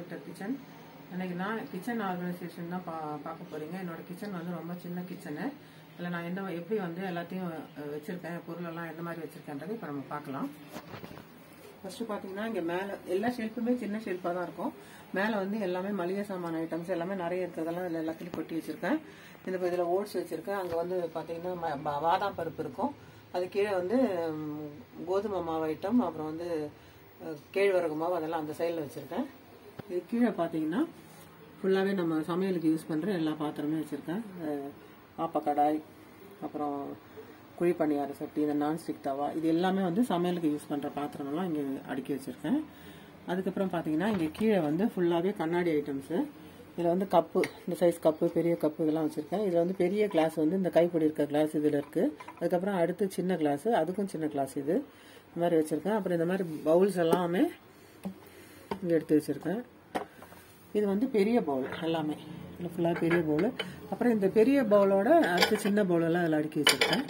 doctor kitchen இன்னைக்கு நான் kitchen organisation தான் பா பார்க்க போறீங்க என்னோட கிச்சன் வந்து ரொம்ப சின்ன கிச்சனு அதில் நான் எந்த எப்படி வந்து எல்லாத்தையும் அஹ், வச்சிருக்கேன் பொருளெல்லாம் எந்த மாதிரி வச்சிருக்கேன்றது இப்போ நம்ம பார்க்கலாம் ஃபர்ஸ்ட் பார்த்தீங்கன்னா இங்கே மேலே எல்லா ஷெல்ஃபுமே சின்ன ஷெல்ஃபாக தான் இருக்கும் மேலே வந்து எல்லாமே மளிகை சாமான ஐட்டம்ஸ் எல்லாமே நிறைய இருக்கிறதெல்லாம் இதில் எல்லாத்துலையும் கொட்டி வச்சிருக்கேன் இந்த இதில் ஓட்ஸ் வச்சிருக்கேன் அங்கே வந்து பார்த்தீங்கன்னா ம- பா- பாதாம் பருப்பு இருக்கும் அது கீழே வந்து ம், கோதுமை மாவு ஐட்டம் அப்புறம் வந்து அஹ், கேழ்வரகு மாவு அதெல்லாம் அந்த சைடில் வச்சுருக்கேன் இது கீழே பார்த்தீங்கன்னா ஃபுல்லாகவே நம்ம சமையலுக்கு யூஸ் பண்ணுற எல்லா பாத்திரமே வச்சுருக்கேன் ஆப்ப கடாய் அப்புறம் குழி பணியார சட்டி இந்த நான்ஸ்டிக் தவா இது எல்லாமே வந்து சமையலுக்கு யூஸ் பண்ணுற பாத்திரமெல்லாம் இங்கே அடுக்கி வச்சுருக்கேன் அதுக்கப்புறம் பார்த்தீங்கன்னா இங்கே கீழே வந்து ஃபுல்லாகவே கண்ணாடி ஐட்டம்ஸு இதில் வந்து கப்பு இந்த சைஸ் கப்பு பெரிய கப்பு இதெல்லாம் வச்சுருக்கேன் இதில் வந்து பெரிய கிளாஸ் வந்து இந்த கைப்பிடி இருக்க கிளாஸ் இதில் இருக்குது அதுக்கப்புறம் அடுத்து சின்ன கிளாஸு அதுக்கும் சின்ன கிளாஸ் இது இந்த மாதிரி வச்சுருக்கேன் அப்புறம் இந்த மாதிரி பவுல்ஸ் எல்லாமே இங்கே எடுத்து வச்சுருக்கேன் இது வந்து பெரிய பவுல் எல்லாமே இதில் ஃபுல்லாக பெரிய பவுல் அப்புறம் இந்த பெரிய பவுலோட அடுத்து சின்ன பவுலெல்லாம் அதில் அடுக்கி வச்சுருக்கேன்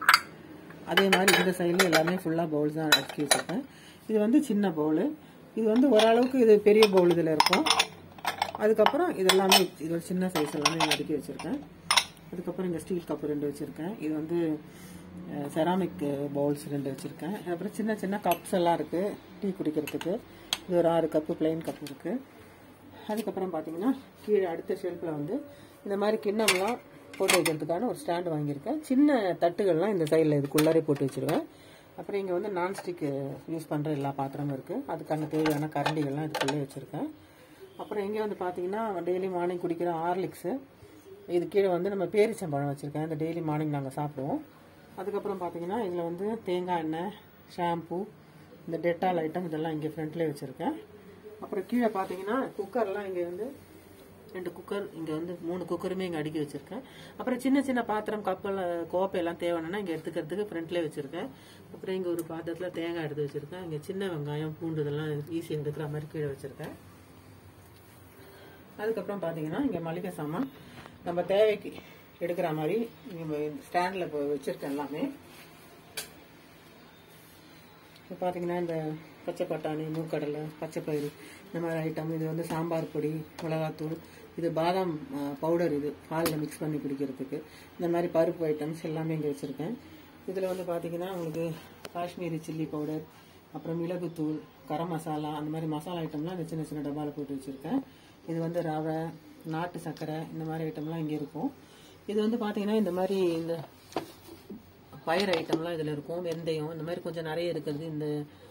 அதே மாதிரி இந்த சைடில் எல்லாமே ஃபுல்லாக பவுல்ஸ் தான் அடுக்கி வச்சுருக்கேன் இது வந்து சின்ன பவுலு இது வந்து ஓரளவுக்கு இது பெரிய பவுல் இதில் இருக்கும் அதுக்கப்புறம் இது எல்லாமே இதோட சின்ன சைஸ் எல்லாமே இங்க அடுக்கி வச்சுருக்கேன் அதுக்கப்புறம் இங்கே ஸ்டீல் கப்பு ரெண்டு வச்சுருக்கேன் இது வந்து செராமிக் பவுல்ஸ் ரெண்டு வச்சுருக்கேன் அப்புறம் சின்ன சின்ன கப்ஸ் எல்லாம் இருக்குது டீ குடிக்கிறதுக்கு இது ஒரு ஆறு கப்பு பிளெயின் கப் இருக்குது அதுக்கப்புறம் பார்த்தீங்கன்னா கீழே அடுத்த ஷெல்ஃபில் வந்து இந்த மாதிரி கிண்ணம்லாம் போட்டு வைக்கிறதுக்கான ஒரு ஸ்டாண்டு வாங்கியிருக்கேன் சின்ன தட்டுகள்லாம் இந்த சைடில் இதுக்குள்ளாரே போட்டு வச்சுருவேன் அப்புறம் இங்கே வந்து நான்ஸ்டிக் யூஸ் பண்ணுற எல்லா பாத்திரமும் இருக்குது அதுக்கான தேவையான கரண்டிகள்லாம் இதுக்குள்ளே வச்சுருக்கேன் அப்புறம் இங்கே வந்து பார்த்தீங்கன்னா டெய்லி மார்னிங் குடிக்கிற ஹார்லிக்ஸு இது கீழே வந்து நம்ம பேரிச்சம்பழம் வச்சுருக்கேன் இந்த டெய்லி மார்னிங் நாங்கள் சாப்பிடுவோம் அதுக்கப்புறம் பார்த்தீங்கன்னா இதில் வந்து தேங்காய் எண்ணெய் ஷாம்பு இந்த டெட்டால் ஐட்டம் இதெல்லாம் இங்கே ஃப்ரண்ட்லேயே வச்சுருக்கேன் அப்புறம் கீழே பார்த்தீங்கன்னா குக்கர்லாம் இங்கே வந்து ரெண்டு குக்கர் இங்கே வந்து மூணு குக்கருமே இங்கே அடுக்கி வச்சுருக்கேன் அப்புறம் சின்ன சின்ன பாத்திரம் கப்பல் கோப்பை எல்லாம் தேவைன்னா இங்கே எடுத்துக்கிறதுக்கு ஃப்ரண்ட்லேயே வச்சுருக்கேன் அப்புறம் இங்கே ஒரு பாத்திரத்தில் தேங்காய் எடுத்து வச்சுருக்கேன் இங்கே சின்ன வெங்காயம் பூண்டு இதெல்லாம் ஈஸியாக எடுக்கிற மாதிரி கீழே வச்சுருக்கேன் அதுக்கப்புறம் பார்த்தீங்கன்னா இங்கே மளிகை சாமான் நம்ம தேவைக்கு எடுக்கிற மாதிரி இங்கே ஸ்டாண்டில் இப்போ வச்சுருக்கேன் எல்லாமே இப்போ பார்த்தீங்கன்னா இந்த பச்சை பட்டாணி மூக்கடலை பச்சை பயிறு இந்த மாதிரி ஐட்டம் இது வந்து சாம்பார் பொடி மிளகாத்தூள் இது பாதாம் பவுடர் இது பாலில் மிக்ஸ் பண்ணி குடிக்கிறதுக்கு இந்த மாதிரி பருப்பு ஐட்டம்ஸ் எல்லாமே இங்கே வச்சுருக்கேன் இதில் வந்து பார்த்தீங்கன்னா உங்களுக்கு காஷ்மீரி சில்லி பவுடர் அப்புறம் மிளகுத்தூள் கரம் மசாலா அந்த மாதிரி மசாலா ஐட்டம்லாம் இந்த சின்ன சின்ன டப்பாவில் போட்டு வச்சுருக்கேன் இது வந்து ரவை நாட்டு சர்க்கரை இந்த மாதிரி ஐட்டம்லாம் இங்கே இருக்கும் இது வந்து பார்த்தீங்கன்னா இந்த மாதிரி இந்த பயிர் ஐட்டம்லாம் இதில் இருக்கும் வெந்தயம் இந்த மாதிரி கொஞ்சம் நிறைய இருக்கிறது இந்த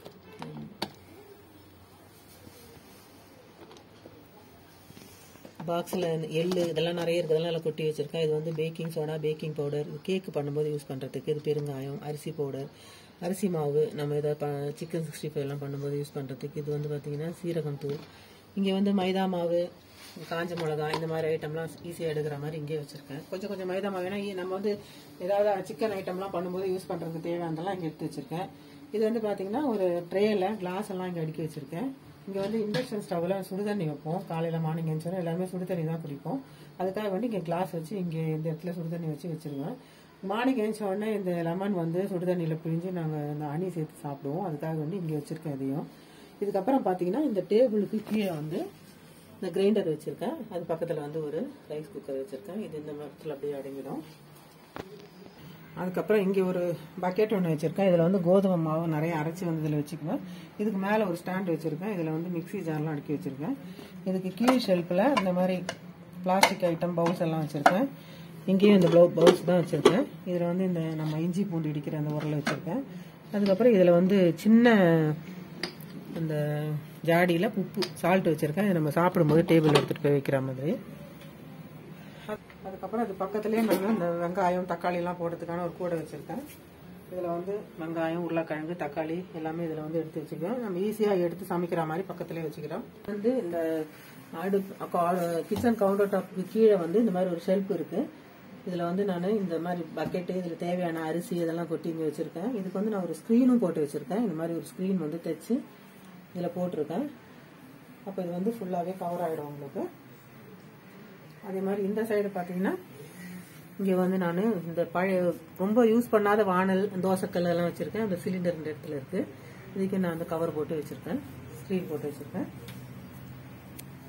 பாக்ஸில் எள்ளு இதெல்லாம் நிறைய இருக்கிறதெல்லாம் எல்லாம் கொட்டி வச்சுருக்கேன் இது வந்து baking soda baking powder cake பண்ணும்போது யூஸ் பண்ணுறதுக்கு இது பெருங்காயம் அரிசி பவுடர் அரிசி மாவு நம்ம இதை ப சிக்கன் சிக்ஸ்டி ஃபைவ் எல்லாம் பண்ணும்போது யூஸ் பண்ணுறதுக்கு இது வந்து பார்த்திங்கன்னா சீரகம் தூள் இங்கே வந்து மைதா மாவு காஞ்ச மிளகா இந்த மாதிரி ஐட்டம்லாம் ஈஸியாக எடுக்கிற மாதிரி இங்கே வச்சுருக்கேன் கொஞ்சம் கொஞ்சம் மைதா மாவு ஏன்னா நம்ம வந்து ஏதாவது சிக்கன் ஐட்டம்லாம் பண்ணும்போது யூஸ் பண்ணுறதுக்கு தேவையானதெல்லாம் இங்கே எடுத்து வச்சுருக்கேன் இது வந்து பார்த்தீங்கன்னா ஒரு ட்ரேயில் கிளாஸ் எல்லாம் இங்கே அடுக்கி வச்சுருக்கேன் இங்கே வந்து இண்டக்ஷன் ஸ்டவ்வில் சுடுதண்ணி வைப்போம் காலையில் மார்னிங் எழுந்தோம் எல்லாமே சுடுதண்ணி தான் குடிப்போம் அதுக்காக வந்து இங்கே கிளாஸ் வச்சு இங்கே இந்த இடத்துல சுடுதண்ணி வச்சு வச்சுருவேன் மார்னிங் எழுந்த உடனே இந்த லெமன் வந்து சுடுதண்ணியில் பிழிஞ்சு நாங்கள் இந்த அணி சேர்த்து சாப்பிடுவோம் அதுக்காக வந்து இங்கே வச்சுருக்கேன் இதையும் இதுக்கப்புறம் பார்த்தீங்கன்னா இந்த டேபிளுக்கு கீழே வந்து இந்த கிரைண்டர் வச்சுருக்கேன் அது பக்கத்தில் வந்து ஒரு ரைஸ் குக்கர் வச்சுருக்கேன் இது இந்த இடத்துல அப்படியே அடங்கிடும் அதுக்கப்புறம் இங்கே ஒரு பக்கெட் ஒன்று வச்சுருக்கேன் இதில் வந்து கோதுமை மாவு நிறைய அரைச்சி வந்து இதில் வச்சுக்குவேன் இதுக்கு மேலே ஒரு ஸ்டாண்ட் வச்சுருக்கேன் இதில் வந்து மிக்ஸி ஜார்லாம் அடுக்கி வச்சுருக்கேன் இதுக்கு கீழ் ஷெல்ஃபில் இந்த மாதிரி பிளாஸ்டிக் ஐட்டம் பவுல்ஸ் எல்லாம் வச்சுருக்கேன் இங்கேயும் இந்த ப்ளவு பவுல்ஸ் தான் வச்சுருக்கேன் இதில் வந்து இந்த நம்ம இஞ்சி பூண்டு இடிக்கிற அந்த உரலை வச்சுருக்கேன் அதுக்கப்புறம் இதில் வந்து சின்ன இந்த ஜாடியில் உப்பு சால்ட் வச்சுருக்கேன் இதை நம்ம சாப்பிடும்போது டேபிள் எடுத்துகிட்டு போய் வைக்கிற மாதிரி அதுக்கப்புறம் அது பக்கத்துலேயே நாங்கள் இந்த வெங்காயம் தக்காளி எல்லாம் போடுறதுக்கான ஒரு கூடை வச்சுருக்கேன் இதில் வந்து வெங்காயம் உருளைக்கிழங்கு தக்காளி எல்லாமே இதில் வந்து எடுத்து வச்சுக்கிறோம் நம்ம ஈஸியாக எடுத்து சமைக்கிற மாதிரி பக்கத்துலேயே வச்சுக்கிறோம் வந்து இந்த ஆடு கிச்சன் கவுண்டர் டாப்புக்கு கீழே வந்து இந்த மாதிரி ஒரு ஷெல்ஃப் இருக்குது இதில் வந்து நான் இந்த மாதிரி பக்கெட்டு இதில் தேவையான அரிசி இதெல்லாம் கொட்டி இங்கே வச்சுருக்கேன் இதுக்கு வந்து நான் ஒரு ஸ்க்ரீனும் போட்டு வச்சுருக்கேன் இந்த மாதிரி ஒரு ஸ்க்ரீன் வந்து தைச்சு இதில் போட்டிருக்கேன் அப்போ இது வந்து ஃபுல்லாகவே கவர் ஆகிடும் உங்களுக்கு அதே மாதிரி இந்த சைடு பார்த்தீங்கன்னா இங்கே வந்து நான் இந்த பழைய ரொம்ப யூஸ் பண்ணாத வானல் தோசைக்கல் எல்லாம் வச்சுருக்கேன் அந்த சிலிண்டர் இந்த இடத்துல இருக்குது இதுக்கு நான் அந்த கவர் போட்டு வச்சுருக்கேன் ஸ்க்ரீன் போட்டு வச்சுருக்கேன்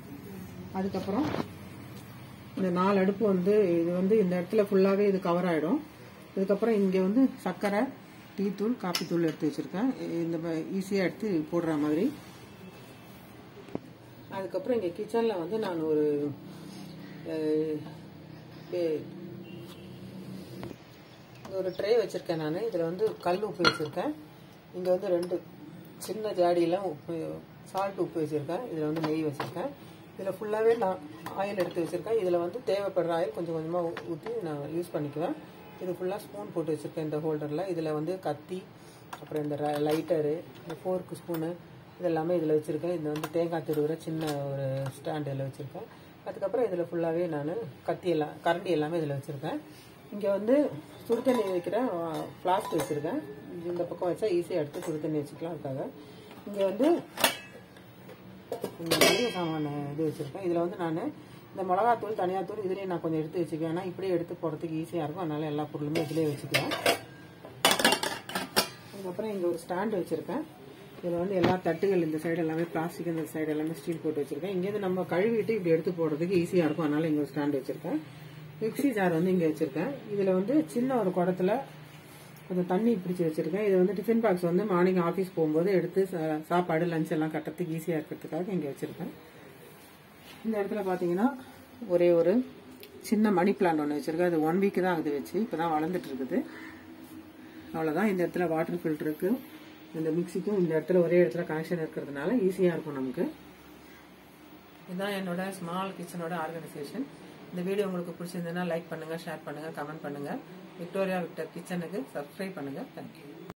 அதுக்கப்புறம் இந்த நாலு அடுப்பு வந்து இது வந்து இந்த இடத்துல ஃபுல்லாகவே இது கவர் ஆகிடும் இதுக்கப்புறம் இங்கே வந்து சர்க்கரை டீத்தூள் காப்பித்தூள் எடுத்து வச்சுருக்கேன் இந்த ஈஸியாக எடுத்து போடுற மாதிரி அதுக்கப்புறம் இங்கே கிச்சனில் வந்து நான் ஒரு அஹ், ஏ- இங்க ஒரு ட்ரே வச்சுருக்கேன் நான் இதில் வந்து கல் உப்பு வச்சுருக்கேன் இங்கே வந்து ரெண்டு சின்ன ஜாடியில் உப்பு சால்ட் உப்பு வச்சுருக்கேன் இதில் வந்து நெய் வச்சுருக்கேன் இதில் ஃபுல்லாகவே நான் ஆயில் எடுத்து வச்சுருக்கேன் இதில் வந்து தேவைப்படுற ஆயில் கொஞ்சம் கொஞ்சமாக ஊற்றி நான் யூஸ் பண்ணிக்குவேன் இது ஃபுல்லாக ஸ்பூன் போட்டு வச்சுருக்கேன் இந்த ஹோல்டரில் இதில் வந்து கத்தி அப்புறம் இந்த லைட்டரு இந்த ஃபோர்க்கு ஸ்பூனு இதெல்லாமே இதில் வச்சுருக்கேன் இது வந்து தேங்காய் திருவுற சின்ன ஒரு ஸ்டாண்ட் இதில் வச்சுருக்கேன் அதுக்கப்புறம் இதில் ஃபுல்லாகவே நான் கத்தி எல்லாம் கரண்டி எல்லாமே இதில் வச்சுருக்கேன் இங்கே வந்து சுடு தண்ணி வைக்கிற ஃப்ளாஸ்க் வச்சுருக்கேன் இந்த பக்கம் வச்சா ஈஸியாக எடுத்து சுடு தண்ணி வச்சுக்கலாம் அதுக்காக இங்கே வந்து இந்த மளிகை சாமான இது வச்சுருக்கேன் இதில் வந்து நான் இந்த மிளகாத்தூள் தனியாத்தூள் இதுலேயே நான் கொஞ்சம் எடுத்து வச்சுக்குவேன் ஏன்னா இப்படியே எடுத்து போகிறதுக்கு ஈஸியாக இருக்கும் அதனால எல்லா பொருளுமே இதிலே வச்சுக்குவேன் அதுக்கப்புறம் இங்கே ஒரு ஸ்டாண்டு வச்சுருக்கேன் இதில் வந்து எல்லா தட்டுகள் இந்த சைடு எல்லாமே பிளாஸ்டிக் இந்த சைடு எல்லாமே ஸ்டீல் போட்டு வச்சுருக்கேன் இங்கேருந்து நம்ம கழுவிட்டு இப்படி எடுத்து போடுறதுக்கு ஈஸியாக இருக்கும் அதனால இங்கே ஒரு ஸ்டாண்டு வச்சுருக்கேன் மிக்ஸி ஜார் வந்து இங்கே வச்சுருக்கேன் இதில் வந்து சின்ன ஒரு குடத்துல கொஞ்சம் தண்ணி பிடிச்சி வச்சுருக்கேன் இது வந்து டிஃபன் பாக்ஸ் வந்து மார்னிங் ஆஃபீஸ் போகும்போது எடுத்து சா- சாப்பாடு லஞ்ச் எல்லாம் கட்டுறதுக்கு ஈஸியாக இருக்கிறதுக்காக இங்கே வச்சுருக்கேன் இந்த இடத்துல பார்த்தீங்கன்னா ஒரே ஒரு சின்ன மணி பிளான்ட் ஒன்று வச்சுருக்கேன் அது ஒன் வீக் தான் ஆகுது வச்சு இப்போ தான் வளர்ந்துட்டு இருக்குது அவ்வளோதான் இந்த இடத்துல வாட்டர் ஃபில்டருக்கு இந்த மிக்சிக்கும் இந்த இடத்துல ஒரே இடத்துல கனெக்ஷன் இருக்கிறதுனால ஈஸியாக இருக்கும் நமக்கு இதுதான் என்னோட ஸ்மால் கிச்சனோட ஆர்கனைசேஷன் இந்த வீடியோ உங்களுக்கு பிடிச்சிருந்ததுன்னா லைக் பண்ணுங்கள் ஷேர் பண்ணுங்கள் கமெண்ட் பண்ணுங்கள் விக்டோரியா விக்டர் கிச்சனுக்கு சப்ஸ்கிரைப் பண்ணுங்கள் தேங்க்யூ